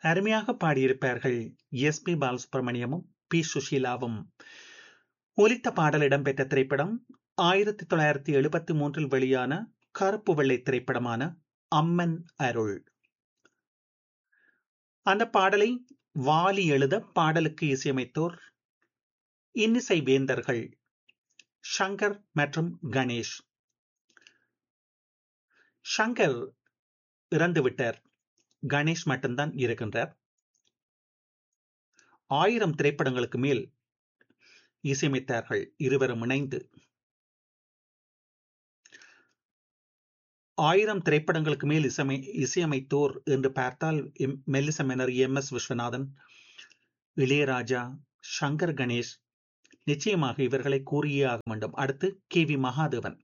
அருமையாக பாடியிருப்பார்கள் S P பாலசுப்ரமணியமும் பி சுஷீலாவும் ஒலித்த பாடல் இடம்பெற்ற திரைப்படம் ஆயிரத்தி தொள்ளாயிரத்தி எழுபத்தி மூன்றில் வெளியான கருப்பு வெள்ளை திரைப்படமான அம்மன் அருள் அந்த பாடலை வாலி எழுத பாடலுக்கு இசையமைத்தோர் இன்னிசை வேந்தர்கள் ஷங்கர் மற்றும் கணேஷ் ஷங்கர் இறந்துவிட்டார் கணேஷ் மட்டும்தான் இருக்கின்றார் ஆயிரம் திரைப்படங்களுக்கு மேல் இசையமைத்தார்கள் இருவரும் இணைந்து ஆயிரம் திரைப்படங்களுக்கு மேல் இசைமை இசையமைத்தோர் என்று பார்த்தால் மெல்லிசமெனர் எம் எஸ் விஸ்வநாதன் இளையராஜா சங்கர் கணேஷ் நிச்சயமாக இவர்களை கூறியே ஆக வேண்டும் அடுத்து கே வி மகாதேவன்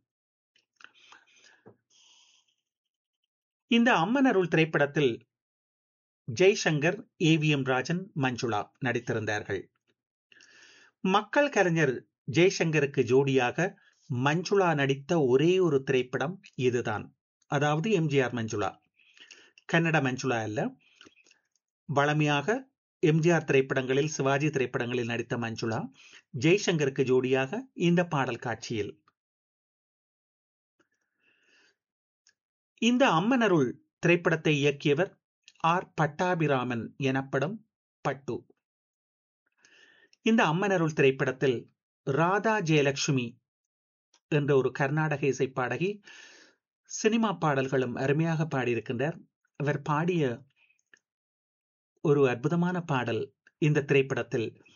இந்த அம்மன் அருள் திரைப்படத்தில் Jaishankar A V M Rajan Manjula நடித்திருந்தார்கள் மக்கள் கலைஞர் ஜெய்சங்கருக்கு ஜோடியாக மஞ்சுளா நடித்த ஒரே ஒரு திரைப்படம் இதுதான் அதாவது எம்ஜிஆர் மஞ்சுளா கன்னட மஞ்சுளா அல்ல வளமையாக எம்ஜிஆர் திரைப்படங்களில் சிவாஜி திரைப்படங்களில் நடித்த மஞ்சுளா ஜெய்சங்கருக்கு ஜோடியாக இந்த பாடல் காட்சியில் இந்த அம்மனருள் திரைப்படத்தை இயக்கியவர் ஆர் பட்டாபிராமன் எனப்படும் பட்டு இந்த அம்மனருள் திரைப்படத்தில் ராதா ஜெயலட்சுமி என்ற ஒரு கர்நாடக இசை பாடகி சினிமா பாடல்களும் அருமையாக பாடியிருக்கின்றார் அவர் பாடிய ஒரு அற்புதமான பாடல் இந்த திரைப்படத்தில்